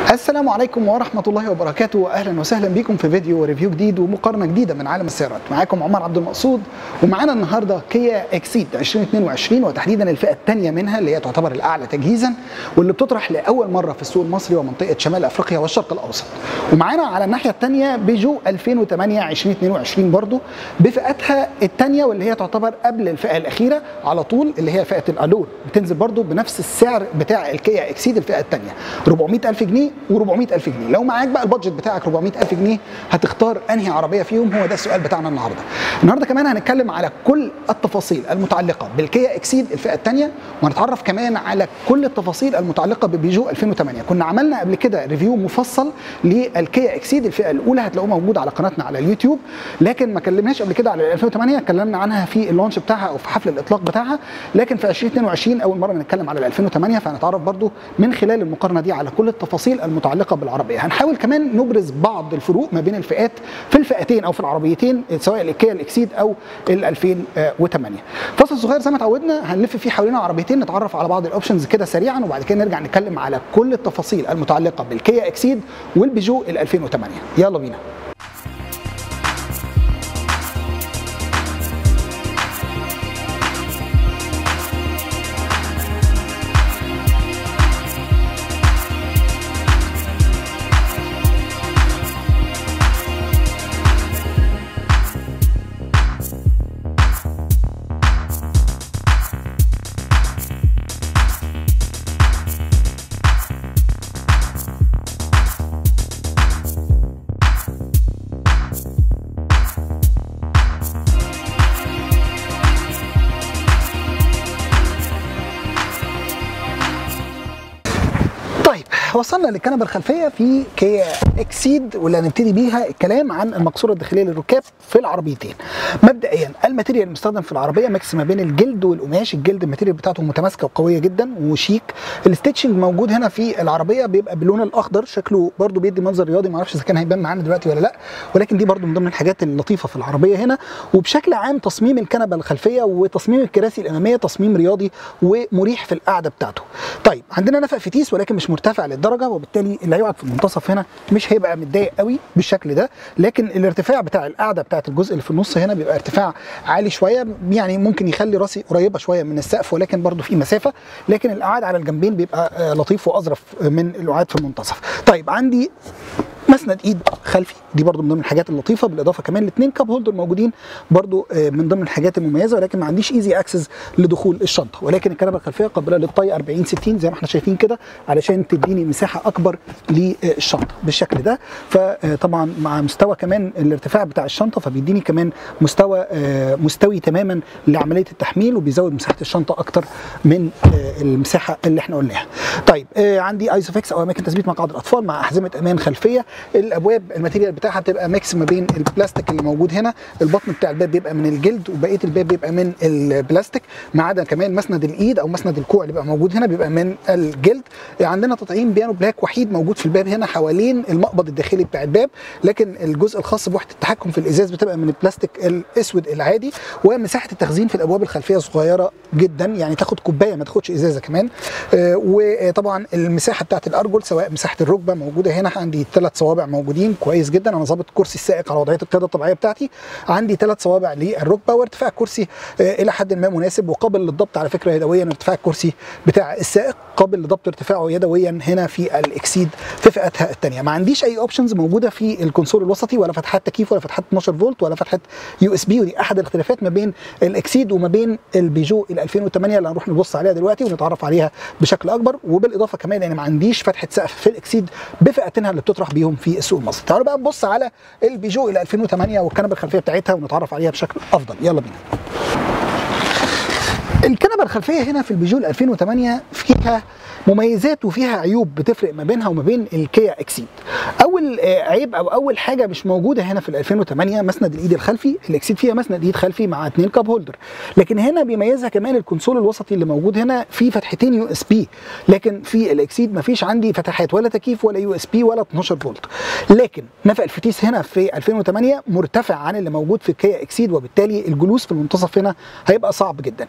السلام عليكم ورحمة الله وبركاته أهلا وسهلا بكم في فيديو وريفيو جديد ومقارنة جديدة من عالم السيارات معاكم عمر عبد المقصود ومعانا النهاردة كيا اكسيد 2022 وتحديدا الفئة الثانية منها اللي هي تعتبر الأعلى تجهيزا واللي بتطرح لأول مرة في السوق المصري ومنطقة شمال أفريقيا والشرق الأوسط ومعانا على الناحية الثانية بيجو 2008 2022 برضو بفئتها الثانية واللي هي تعتبر قبل الفئة الأخيرة على طول اللي هي فئة الألور بتنزل برضو بنفس السعر بتاع الكيا اكسيد الفئة الثانية 400000 جنيه و400000 جنيه لو معاك بقى البادجت بتاعك 400000 جنيه هتختار انهي عربيه فيهم هو ده السؤال بتاعنا النهارده النهارده كمان هنتكلم على كل التفاصيل المتعلقه بالكيا اكسيد الفئه الثانيه وهنتعرف كمان على كل التفاصيل المتعلقه ببيجو 2008 كنا عملنا قبل كده ريفيو مفصل للكيا اكسيد الفئه الاولى هتلاقوه موجود على قناتنا على اليوتيوب لكن ما كلمناش قبل كده على 2008 اتكلمنا عنها في اللونش بتاعها او في حفل الاطلاق بتاعها لكن في 2022 اول مره نتكلم على 2008 فهنتعرف برضو من خلال المقارنه دي على كل التفاصيل المتعلقه بالعربيه هنحاول كمان نبرز بعض الفروق ما بين الفئات في الفئتين او في العربيتين سواء الكيا الاكسيد او ال 2008 فاصل صغير زي ما اتعودنا هنلف فيه حوالين عربيتين نتعرف على بعض الاوبشنز كده سريعا وبعد كده نرجع نتكلم على كل التفاصيل المتعلقه بالكيا اكسيد والبيجو ال 2008 يلا بينا طيب وصلنا للكنبه الخلفيه في كيا اكسيد واللي هنبتدي بيها الكلام عن المقصوره الداخليه للركاب في العربيتين. مبدئيا الماتيريال المستخدم في العربيه ميكس ما بين الجلد والقماش، الجلد الماتيريال بتاعته متماسكه وقويه جدا وشيك. الستيتشنج موجود هنا في العربيه بيبقى باللون الاخضر شكله برده بيدي منظر رياضي معرفش اذا كان هيبان معانا دلوقتي ولا لا ولكن دي برده من ضمن الحاجات اللطيفه في العربيه هنا وبشكل عام تصميم الكنبه الخلفيه وتصميم الكراسي الاماميه تصميم رياضي ومريح في القعده بتاعته. طيب عندنا نفق فتيس ولكن مش مرتفع للدرجه وبالتالي اللي هيقعد في المنتصف هنا مش هيبقى متضايق قوي بالشكل ده لكن الارتفاع بتاع القعده بتاعه الجزء اللي في النص هنا بيبقى ارتفاع عالي شويه يعني ممكن يخلي راسي قريبه شويه من السقف ولكن برده في مسافه لكن القعاد على الجنبين بيبقى آه، لطيف واظرف من القعاد في المنتصف طيب عندي مسند ايد خلفي دي برضو من ضمن الحاجات اللطيفه بالاضافه كمان الاثنين كاب هولدر موجودين برضو آه، من ضمن الحاجات المميزه ولكن ما عنديش ايزي اكسس لدخول الشنطه ولكن الكنبه الخلفيه قابله للطي 40 60 زي ما احنا شايفين كده علشان تديني مساحه اكبر للشنطه بالشكل ده فطبعا مع مستوى كمان الارتفاع بتاع الشنطه فبيديني كمان مستوى آه، مستوي تماما لعمليه التحميل وبيزود مساحه الشنطه اكتر من آه، المساحه اللي احنا قلناها طيب آه، عندي ايزوفيكس او اماكن تثبيت مقعد الاطفال مع احزمه امان خلفيه الابواب الماتيريال بتاعها بتبقى ميكس ما بين البلاستيك اللي موجود هنا البطن بتاع الباب بيبقى من الجلد وبقيه الباب بيبقى من البلاستيك ما عدا كمان مسند الايد او مسند الكوع اللي بيبقى موجود هنا بيبقى من الجلد عندنا تطعيم بيانو بلاك وحيد موجود في الباب هنا حوالين المقبض الداخلي بتاع الباب لكن الجزء الخاص بوحده التحكم في الازاز بتبقى من البلاستيك الاسود العادي ومساحه التخزين في الابواب الخلفيه صغيره جدا يعني تاخد كوبايه ما تاخدش ازازه كمان آه، وطبعا المساحه بتاعت الارجل سواء مساحه الركبه موجوده هنا عندي ثلاث صوابع موجودين كويس جدا انا ظابط كرسي السائق على وضعيه القياده الطبيعيه بتاعتي عندي ثلاث صوابع للركبه وارتفاع الكرسي آه، الى حد ما مناسب وقابل للضبط على فكره يدويا ارتفاع الكرسي بتاع السائق قابل لضبط ارتفاعه يدويا هنا في الاكسيد في فئتها الثانيه ما عنديش اي اوبشنز موجوده في الكونسول الوسطي ولا فتحات تكييف ولا فتحات 12 فولت ولا فتحه يو اس بي ودي احد الاختلافات ما بين الاكسيد وما بين البيجو ال 2008 اللي هنروح نبص عليها دلوقتي ونتعرف عليها بشكل اكبر وبالاضافه كمان ان ما عنديش فتحه سقف في الاكسيد بفئتينها اللي بتطرح بيهم في السوق المصري تعالوا بقى نبص على البيجو ال 2008 والكنبه الخلفيه بتاعتها ونتعرف عليها بشكل افضل يلا بينا الكنبه الخلفيه هنا في البيجو 2008 فيها مميزات وفيها عيوب بتفرق ما بينها وما بين الكيا اكسيد اول آه، عيب او اول حاجه مش موجوده هنا في ال 2008 مسند الايد الخلفي الاكسيد فيها مسند ايد خلفي مع اثنين كاب هولدر لكن هنا بيميزها كمان الكونسول الوسطي اللي موجود هنا في فتحتين يو اس بي لكن في الاكسيد مفيش عندي فتحات ولا تكييف ولا يو اس بي ولا 12 فولت لكن نفق الفتيس هنا في 2008 مرتفع عن اللي موجود في الكيا اكسيد وبالتالي الجلوس في المنتصف هنا هيبقى صعب جدا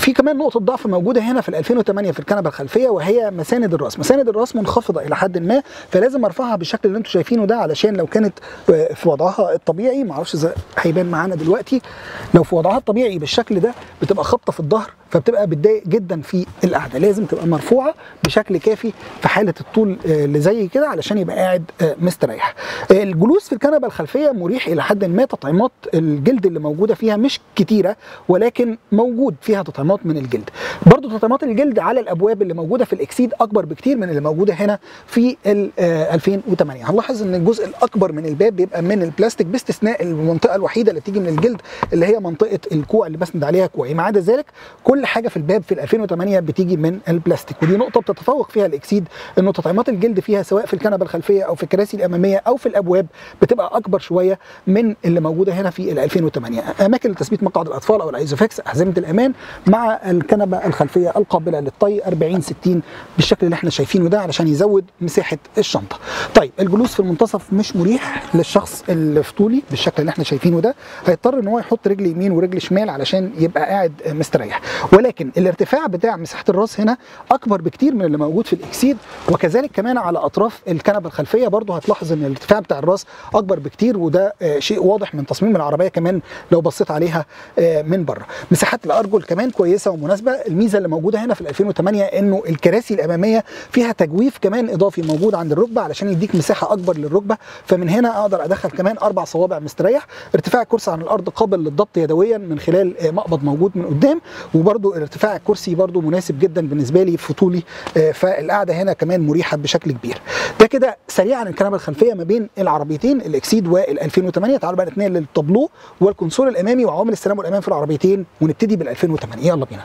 في كمان نقطه ضعف موجوده هنا في ال 2008 في الكنبه الخلفيه وهي مساند الراس مساند الراس منخفضه الى حد ما فلازم ارفعها بالشكل اللي انتم شايفينه ده علشان لو كانت في وضعها الطبيعي معرفش اذا هيبان معانا دلوقتي لو في وضعها الطبيعي بالشكل ده بتبقى خبطه في الظهر فبتبقى بتضايق جدا في القعده لازم تبقى مرفوعه بشكل كافي في حاله الطول آه، اللي زي كده علشان يبقى قاعد آه، مستريح آه، الجلوس في الكنبه الخلفيه مريح الى حد ما تطعيمات الجلد اللي موجوده فيها مش كتيره ولكن موجود فيها تطعيمات من الجلد برضو تطعيمات الجلد على الابواب اللي موجوده في الاكسيد اكبر بكتير من اللي موجوده هنا في ال 2008 هنلاحظ ان الجزء الاكبر من الباب بيبقى من البلاستيك باستثناء المنطقه الوحيده اللي بتيجي من الجلد اللي هي منطقه الكوع اللي بسند عليها كوعي ما عدا ذلك كل حاجه في الباب في ال 2008 بتيجي من البلاستيك ودي نقطه بتتفوق فيها الاكسيد انه تطعيمات الجلد فيها سواء في الكنبه الخلفيه او في الكراسي الاماميه او في الابواب بتبقى اكبر شويه من اللي موجوده هنا في ال 2008 اماكن لتثبيت مقعد الاطفال او الايزوفكس احزمه الامان مع الكنبه الخلفيه القابله للطي 40 60 بالشكل اللي احنا شايفينه ده علشان يزود مساحه الشنطه طيب الجلوس في المنتصف مش مريح للشخص اللي في طولي بالشكل اللي احنا شايفينه ده هيضطر ان هو يحط رجل يمين ورجل شمال علشان يبقى قاعد مستريح ولكن الارتفاع بتاع مساحه الراس هنا اكبر بكتير من اللي موجود في الاكسيد وكذلك كمان على اطراف الكنبه الخلفيه برضه هتلاحظ ان الارتفاع بتاع الراس اكبر بكتير وده آه، شيء واضح من تصميم العربيه كمان لو بصيت عليها آه، من بره مساحات الارجل كمان كويسه ومناسبه الميزه اللي موجوده هنا في ال 2008 انه الكراسي الاماميه فيها تجويف كمان اضافي موجود عند الركبه علشان يديك مساحه اكبر للركبه فمن هنا اقدر ادخل كمان اربع صوابع مستريح ارتفاع الكرسي عن الارض قابل للضبط يدويا من خلال آه، مقبض موجود من قدام وبرده ارتفاع الكرسي برده مناسب جدا بالنسبه لي في طولي آه، فالقعده هنا كمان مريحه بشكل كبير ده كده سريعا الكنبه الخلفيه ما بين العربيتين الاكسيد وال 2008 تعالوا بقى نتنقل للطابلو والكونسول الامامي وعوامل السلام والامان في العربيتين ونبتدي بال 2008 يلا بينا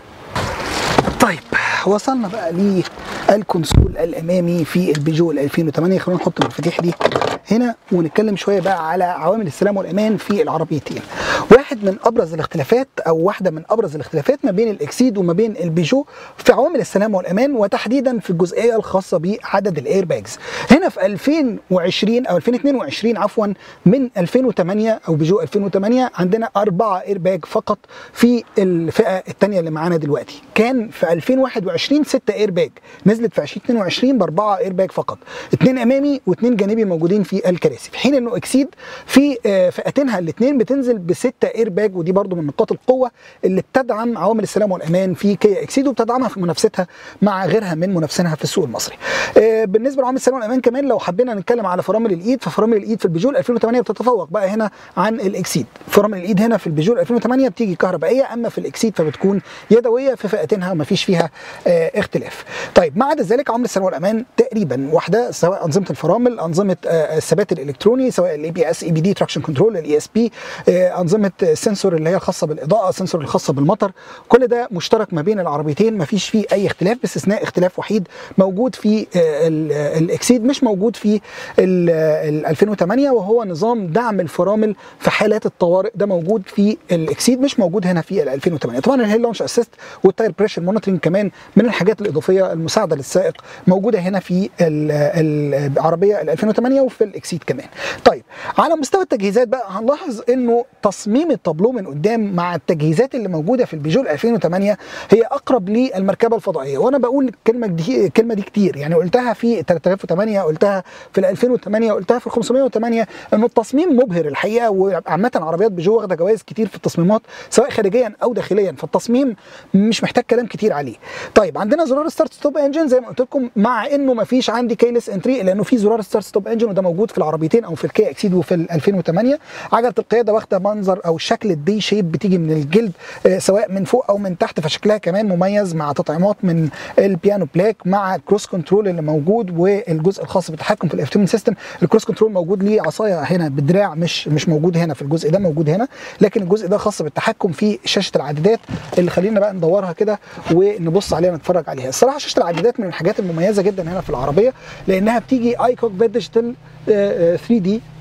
طيب وصلنا بقى للكونسول الامامي في البيجو ال 2008 خلونا نحط المفاتيح دي هنا ونتكلم شويه بقى على عوامل السلام والامان في العربيتين واحد من ابرز الاختلافات او واحده من ابرز الاختلافات ما بين الاكسيد وما بين البيجو في عوامل السلام والامان وتحديدا في الجزئيه الخاصه بعدد الاير باجز هنا في 2020 او 2022 عفوا من 2008 او بيجو 2008 عندنا أربعة اير باج فقط في الفئه الثانيه اللي معانا دلوقتي كان في 2021 6 اير باج نزلت في 2022 باربعه اير باج فقط اثنين امامي واثنين جانبي موجودين في الكراسي في حين انه اكسيد في آه، فئتينها الاثنين بتنزل بستة اير باج ودي برضو من نقاط القوه اللي بتدعم عوامل السلام والامان في كيا اكسيد وبتدعمها في منافستها مع غيرها من منافسينها في السوق المصري آه، بالنسبه لعوامل السلام والامان كمان لو حبينا نتكلم على فرامل الايد ففرامل الايد في البيجو 2008 بتتفوق بقى هنا عن الاكسيد فرامل الايد هنا في البيجو 2008 بتيجي كهربائيه اما في الاكسيد فبتكون يدويه في فئتينها ومفيش فيها آه، اختلاف طيب ما عدا ذلك عوامل السلام والامان تقريبا واحده سواء انظمه الفرامل انظمه آه، الثبات الالكتروني سواء الاي بي اس اي بي دي تراكشن كنترول الاي اس بي انظمه السنسور اللي هي الخاصه بالاضاءه السنسور الخاصه بالمطر كل ده مشترك ما بين العربيتين مفيش فيه اي اختلاف باستثناء اختلاف وحيد موجود في آه، ال- آه، الاكسيد مش موجود في ال- آه، ال 2008 وهو نظام دعم الفرامل في حالات الطوارئ ده موجود في الاكسيد مش موجود هنا في ال 2008 طبعا الهيل لونش اسيست والتاير بريشر مونيتورنج كمان من الحاجات الاضافيه المساعده للسائق موجوده هنا في ال- ال- العربيه ال 2008 وفي الاكسيد كمان طيب على مستوى التجهيزات بقى هنلاحظ انه تصميم التابلو من قدام مع التجهيزات اللي موجوده في البيجو ال 2008 هي اقرب للمركبه الفضائيه وانا بقول الكلمه دي الكلمه دي كتير يعني قلتها في 3008 قلتها في ال 2008 قلتها في ال 508 انه التصميم مبهر الحقيقه وعامه عربيات بيجو واخده جوائز كتير في التصميمات سواء خارجيا او داخليا فالتصميم مش محتاج كلام كتير عليه طيب عندنا زرار ستارت ستوب انجن زي ما قلت لكم مع انه ما فيش عندي كيلس انتري لانه في زرار ستارت ستوب انجن وده موجود في العربيتين او في الكيا اكسيد وفي ال 2008 عجله القياده واخده منظر او شكل الدي شيب بتيجي من الجلد آه، سواء من فوق او من تحت فشكلها كمان مميز مع تطعيمات من البيانو بلاك مع الكروس كنترول اللي موجود والجزء الخاص بالتحكم في الافتيمنت سيستم الكروس كنترول موجود ليه عصايه هنا بالدراع مش مش موجود هنا في الجزء ده موجود هنا لكن الجزء ده خاص بالتحكم في شاشه العدادات اللي خلينا بقى ندورها كده ونبص عليها نتفرج عليها الصراحه شاشه العدادات من الحاجات المميزه جدا هنا في العربيه لانها بتيجي اي كوك بيت ديجيتال 3 دي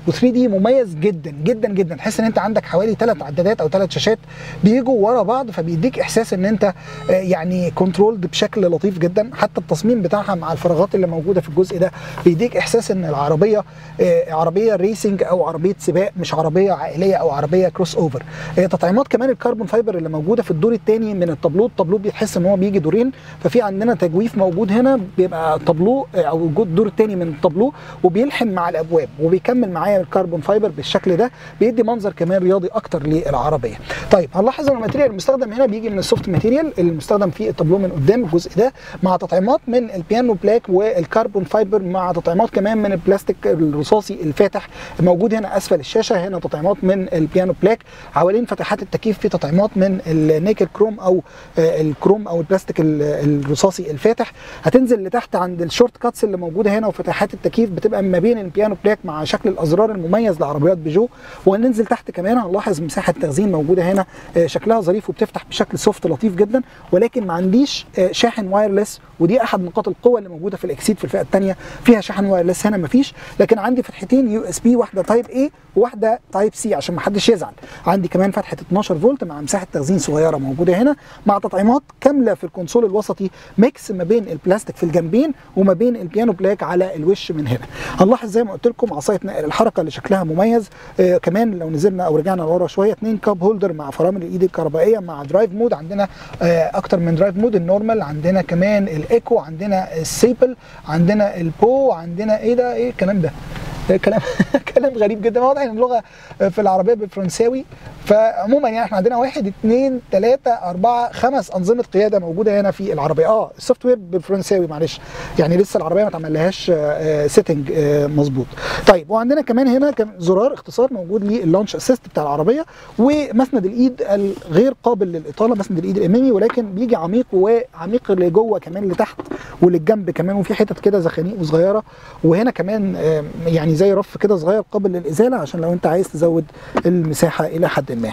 و3 دي مميز جدا جدا جدا تحس ان انت عندك حوالي ثلاث عدادات او ثلاث شاشات بيجوا ورا بعض فبيديك احساس ان انت آه، يعني كنترولد بشكل لطيف جدا حتى التصميم بتاعها مع الفراغات اللي موجوده في الجزء ده بيديك احساس ان العربيه آه، عربيه ريسنج او عربيه سباق مش عربيه عائليه او عربيه كروس اوفر آه، تطعيمات كمان الكربون فايبر اللي موجوده في الدور الثاني من الطابلو الطابلو بيحس ان هو بيجي دورين ففي عندنا تجويف موجود هنا بيبقى طابلو آه، او وجود الدور الثاني من الطابلو وبيلحم مع الابواب وبيكمل معايا الكربون فايبر بالشكل ده بيدي منظر كمان رياضي اكتر للعربيه طيب هنلاحظ ان الماتيريال المستخدم هنا بيجي من السوفت ماتيريال المستخدم في الطابلو من قدام الجزء ده مع تطعيمات من البيانو بلاك والكربون فايبر مع تطعيمات كمان من البلاستيك الرصاصي الفاتح موجود هنا اسفل الشاشه هنا تطعيمات من البيانو بلاك حوالين فتحات التكييف في تطعيمات من النيكل كروم او آه، الكروم او البلاستيك ال- الرصاصي الفاتح هتنزل لتحت عند الشورت كاتس اللي موجوده هنا وفتحات التكييف بتبقى ما بين البيانو بلاك مع شكل الازرار المميز لعربيات بيجو وهننزل تحت كمان هنلاحظ مساحه تخزين موجوده هنا آه، شكلها ظريف وبتفتح بشكل سوفت لطيف جدا ولكن ما عنديش آه، شاحن وايرلس ودي احد نقاط القوه اللي موجوده في الاكسيد في الفئه الثانيه فيها شاحن وايرلس هنا مفيش لكن عندي فتحتين يو اس بي واحده تايب اي وواحده تايب سي عشان ما حدش يزعل عندي كمان فتحه 12 فولت مع مساحه تخزين صغيره موجوده هنا مع تطعيمات كامله في الكونسول الوسطي ميكس ما بين البلاستيك في الجنبين وما بين البيانو بلاك على الوش من هنا هنلاحظ زي ما قلت لكم عصايه نقل الحركه اللي شكلها مميز آه كمان لو نزلنا او رجعنا لورا شويه اثنين كاب هولدر مع فرامل الايد الكهربائيه مع درايف مود عندنا آه اكتر من درايف مود النورمال عندنا كمان الايكو عندنا السيبل عندنا البو عندنا ايه ده ايه الكلام ده ده كلام كلام غريب جدا واضح ان اللغه في العربيه بالفرنساوي فعموما يعني احنا عندنا واحد اثنين ثلاثه اربعه خمس انظمه قياده موجوده هنا في العربيه اه السوفت وير بالفرنساوي معلش يعني لسه العربيه ما اتعملهاش سيتنج مظبوط طيب وعندنا كمان هنا كم زرار اختصار موجود لللانش اسيست بتاع العربيه ومسند الايد الغير قابل للاطاله مسند الايد الامامي ولكن بيجي عميق وعميق لجوه كمان لتحت وللجنب كمان وفي حتت كده زخانيق وصغيره وهنا كمان آه، يعني زي رف كده صغير قابل للازاله عشان لو انت عايز تزود المساحه الى حد ما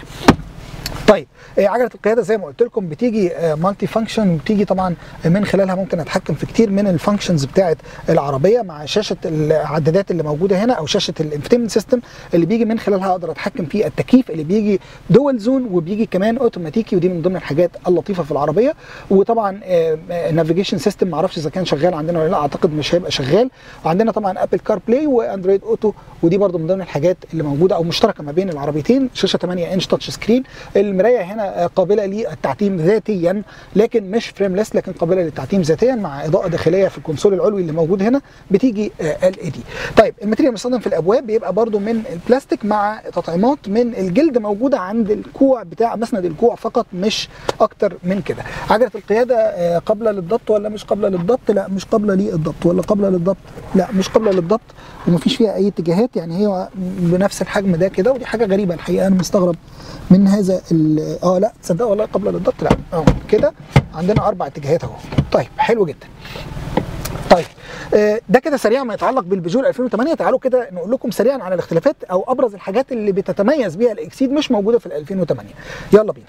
طيب آه، عجله القياده زي ما قلت لكم بتيجي مالتي فانكشن وبتيجي طبعا من خلالها ممكن اتحكم في كتير من الفانكشنز بتاعه العربيه مع شاشه العدادات اللي موجوده هنا او شاشه الانفتيمنت سيستم اللي بيجي من خلالها اقدر اتحكم في التكييف اللي بيجي دول زون وبيجي كمان اوتوماتيكي ودي من ضمن الحاجات اللطيفه في العربيه وطبعا النافيجيشن سيستم ما اعرفش اذا كان شغال عندنا ولا لا اعتقد مش هيبقى شغال وعندنا طبعا ابل كار بلاي واندرويد اوتو ودي برضو من ضمن الحاجات اللي موجوده او مشتركه ما بين العربيتين شاشه 8 انش تاتش سكرين المرايه هنا قابله للتعتيم ذاتيا لكن مش فريمليس لكن قابله للتعتيم ذاتيا مع اضاءه داخليه في الكونسول العلوي اللي موجود هنا بتيجي ال اي دي طيب الماتيريال المستخدم في الابواب بيبقى برضو من البلاستيك مع تطعيمات من الجلد موجوده عند الكوع بتاع مسند الكوع فقط مش اكتر من كده عجله القياده آه، قابله للضبط ولا مش قابله للضبط لا مش قابله للضبط ولا قابله للضبط لا مش قابله للضبط ومفيش فيها اي اتجاهات يعني هي بنفس الحجم ده كده ودي حاجه غريبه الحقيقه انا مستغرب من هذا ال- اه لا تصدق والله قابله للضبط لا اه كده عندنا اربع اتجاهات اهو طيب حلو جدا طيب آه، ده كده سريعا ما يتعلق بالبيجو 2008 تعالوا كده نقول لكم سريعا على الاختلافات او ابرز الحاجات اللي بتتميز بيها الاكسيد مش موجوده في ال 2008 يلا بينا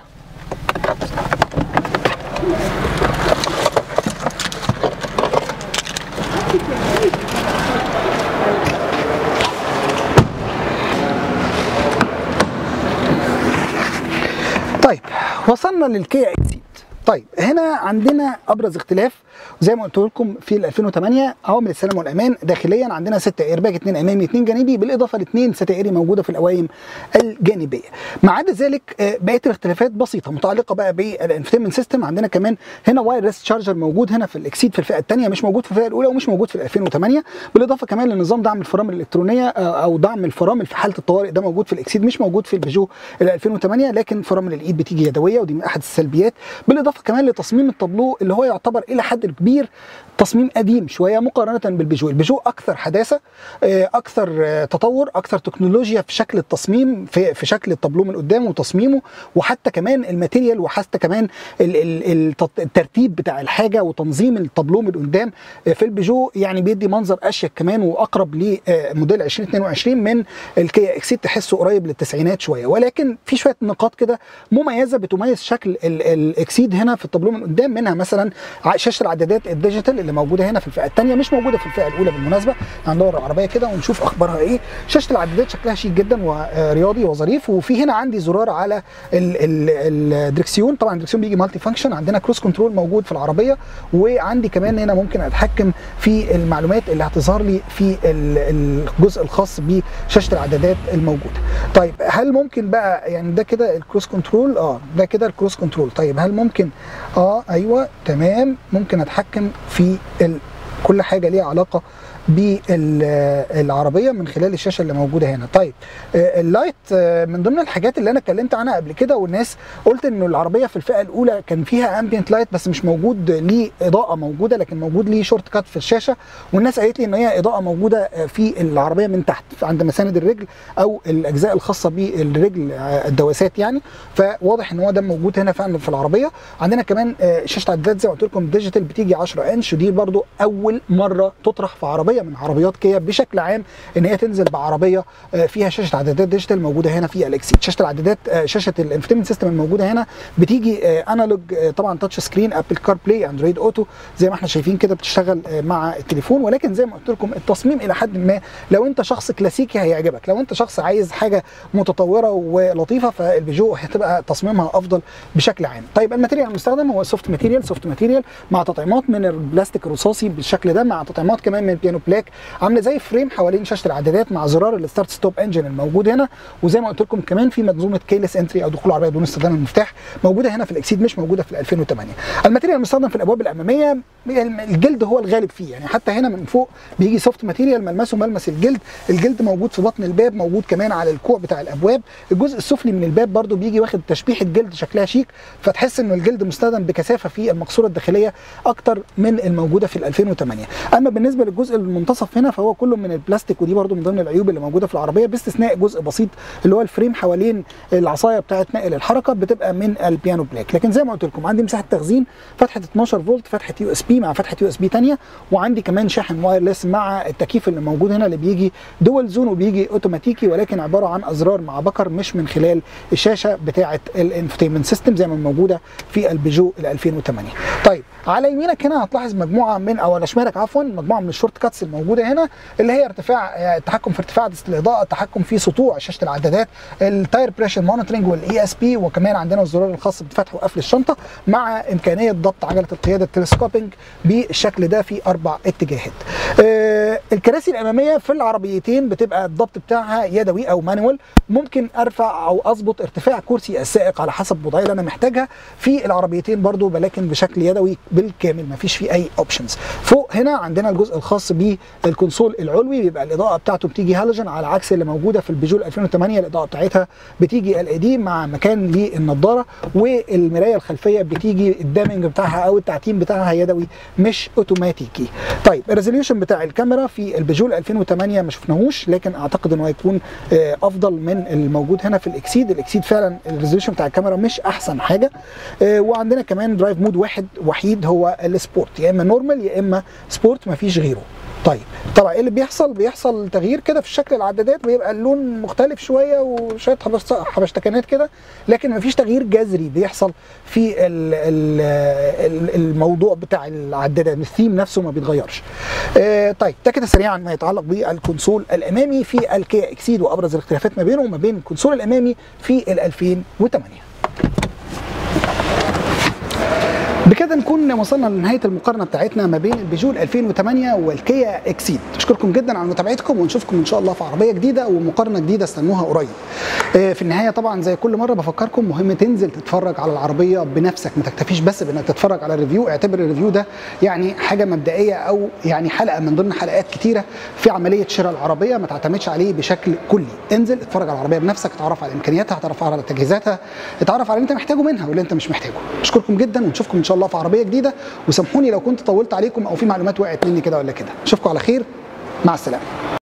طيب وصلنا للكيا اكسيد طيب هنا عندنا ابرز اختلاف زي ما قلت لكم في ال 2008 عوامل السلامه والامان داخليا عندنا ستة ايرباج اثنين امامي اثنين جانبي بالاضافه لاثنين ستائري موجوده في القوايم الجانبيه ما عدا ذلك آه، بقيه الاختلافات بسيطه متعلقه بقى بالانفتيمنت سيستم عندنا كمان هنا وايرلس تشارجر موجود هنا في الاكسيد في الفئه الثانيه مش موجود في الفئه الاولى ومش موجود في ال 2008 بالاضافه كمان لنظام دعم الفرامل الالكترونيه آه، او دعم الفرامل في حاله الطوارئ ده موجود في الاكسيد مش موجود في البيجو ال 2008 لكن فرامل الايد بتيجي يدويه ودي من احد السلبيات بالاضافه كمان لتصميم التابلو اللي هو يعتبر الى حد كبير تصميم قديم شويه مقارنه بالبيجو البيجو اكثر حداثه آه، اكثر آه، تطور اكثر تكنولوجيا في شكل التصميم في في شكل التابلو من قدام وتصميمه وحتى كمان الماتيريال وحتى كمان ال- ال- التط- الترتيب بتاع الحاجه وتنظيم التابلو من قدام آه، في البيجو يعني بيدي منظر اشيك كمان واقرب لموديل 2022 من الكيا اكسيد تحسه قريب للتسعينات شويه ولكن في شويه نقاط كده مميزه بتميز شكل ال- الاكسيد هنا هنا في الطابلوه من قدام منها مثلا ع- شاشه العدادات الديجيتال اللي موجوده هنا في الفئه الثانيه مش موجوده في الفئه الاولى بالمناسبه هندور العربيه كده ونشوف اخبارها ايه شاشه العدادات شكلها شيك جدا ورياضي وظريف وفي هنا عندي زرار على ال- ال- الدركسيون طبعا الدركسيون بيجي مالتي فانكشن عندنا كروس كنترول موجود في العربيه وعندي كمان هنا ممكن اتحكم في المعلومات اللي هتظهر لي في ال- الجزء الخاص بشاشه العدادات الموجوده طيب هل ممكن بقى يعني ده كده الكروس كنترول اه ده كده الكروس كنترول طيب هل ممكن اه ايوه تمام ممكن اتحكم في ال... كل حاجه ليها علاقه بالعربيه من خلال الشاشه اللي موجوده هنا طيب آه، اللايت آه، من ضمن الحاجات اللي انا اتكلمت عنها قبل كده والناس قلت انه العربيه في الفئه الاولى كان فيها امبيانت لايت بس مش موجود ليه اضاءه موجوده لكن موجود ليه شورت كات في الشاشه والناس قالت لي ان هي اضاءه موجوده آه، في العربيه من تحت عند مساند الرجل او الاجزاء الخاصه بالرجل آه، الدواسات يعني فواضح ان هو ده موجود هنا فعلا في العربيه عندنا كمان آه، شاشه عدادات زي ما قلت لكم ديجيتال بتيجي 10 انش ودي برضو اول مره تطرح في عربيه من عربيات كيا بشكل عام ان هي تنزل بعربيه آه، فيها شاشه عدادات ديجيتال موجوده هنا في الاكسيد شاشه العدادات آه، شاشه الانفتيمنت سيستم الموجوده هنا بتيجي آه، انالوج آه، طبعا تاتش سكرين ابل كار بلاي اندرويد اوتو زي ما احنا شايفين كده بتشتغل آه، مع التليفون ولكن زي ما قلت لكم التصميم الى حد ما لو انت شخص كلاسيكي هيعجبك لو انت شخص عايز حاجه متطوره ولطيفه فالبيجو هتبقى تصميمها افضل بشكل عام طيب الماتيريال المستخدم هو سوفت ماتيريال سوفت ماتيريال مع تطعيمات من البلاستيك الرصاصي بالشكل ده مع تطعيمات كمان من البيانو بلاك عامله زي فريم حوالين شاشه العدادات مع زرار الستارت ستوب انجن الموجود هنا وزي ما قلت لكم كمان في منظومه كيلس انتري او دخول العربيه بدون استخدام المفتاح موجوده هنا في الاكسيد مش موجوده في ال 2008 الماتيريال المستخدم في الابواب الاماميه الجلد هو الغالب فيه يعني حتى هنا من فوق بيجي سوفت ماتيريال ملمسه ملمس الجلد الجلد موجود في بطن الباب موجود كمان على الكوع بتاع الابواب الجزء السفلي من الباب برضو بيجي واخد تشبيحه جلد شكلها شيك فتحس انه الجلد مستخدم بكثافه في المقصوره الداخليه اكتر من الموجوده في ال 2008 اما بالنسبه للجزء المنتصف هنا فهو كله من البلاستيك ودي برضو من ضمن العيوب اللي موجوده في العربيه باستثناء جزء بسيط اللي هو الفريم حوالين العصايه بتاعه نقل الحركه بتبقى من البيانو بلاك لكن زي ما قلت لكم عندي مساحه تخزين فتحه 12 فولت فتحه يو اس بي مع فتحه يو اس بي ثانيه وعندي كمان شاحن وايرلس مع التكييف اللي موجود هنا اللي بيجي دول زون وبيجي اوتوماتيكي ولكن عباره عن ازرار مع بكر مش من خلال الشاشه بتاعه الانفوتينمنت سيستم زي ما موجوده في البيجو ال 2008 طيب على يمينك هنا هتلاحظ مجموعه من او على شمالك عفوا مجموعه من الشورت كاتس الموجوده هنا اللي هي ارتفاع آه، التحكم في ارتفاع دست الاضاءه التحكم في سطوع شاشه العدادات التاير بريشر مونيتورنج والاي اس بي وكمان عندنا الزرار الخاص بفتح وقفل الشنطه مع امكانيه ضبط عجله القياده التلسكوبينج بالشكل ده في اربع اتجاهات آه، الكراسي الاماميه في العربيتين بتبقى الضبط بتاعها يدوي او مانوال ممكن ارفع او اظبط ارتفاع كرسي السائق على حسب الوضعيه اللي انا محتاجها في العربيتين برضو ولكن بشكل يدوي بالكامل مفيش فيه اي اوبشنز فوق هنا عندنا الجزء الخاص بالكونسول العلوي بيبقى الاضاءه بتاعته بتيجي هالوجن على عكس اللي موجوده في البيجو 2008 الاضاءه بتاعتها بتيجي ال اي دي مع مكان للنضاره والمرايه الخلفيه بتيجي الدامنج بتاعها او التعتيم بتاعها يدوي مش اوتوماتيكي طيب الريزوليوشن بتاع الكاميرا في البيجو 2008 ما شفناهوش لكن اعتقد انه هيكون آه، افضل من الموجود هنا في الاكسيد الاكسيد فعلا الريزوليوشن بتاع الكاميرا مش احسن حاجه آه، وعندنا كمان درايف مود واحد وحيد هو السبورت يا اما نورمال يا اما سبورت ما فيش غيره طيب طبعا ايه اللي بيحصل بيحصل تغيير كده في شكل العدادات بيبقى اللون مختلف شويه وشويه حبشت- حبشتكنات كده لكن مفيش تغيير جذري بيحصل في ال ال ال الموضوع بتاع العدادات الثيم نفسه ما بيتغيرش آه طيب ده كده سريعا ما يتعلق بالكونسول الامامي في الكيا اكسيد وابرز الاختلافات ما بينه وما بين الكونسول الامامي في ال 2008 بكده نكون وصلنا لنهايه المقارنه بتاعتنا ما بين البيجو 2008 والكيا اكسيد اشكركم جدا على متابعتكم ونشوفكم ان شاء الله في عربيه جديده ومقارنه جديده استنوها قريب آه، في النهايه طبعا زي كل مره بفكركم مهم تنزل تتفرج على العربيه بنفسك ما تكتفيش بس بانك تتفرج على الريفيو اعتبر الريفيو ده يعني حاجه مبدئيه او يعني حلقه من ضمن حلقات كتيره في عمليه شراء العربيه ما تعتمدش عليه بشكل كلي انزل اتفرج على العربيه بنفسك اتعرف على امكانياتها اتعرف على تجهيزاتها اتعرف على اللي انت محتاجه منها واللي انت مش محتاجه اشكركم جدا ونشوفكم ان شاء الله في عربيه جديده وسامحوني لو كنت طولت عليكم او في معلومات وقعت مني كده ولا كده اشوفكم على خير مع السلامه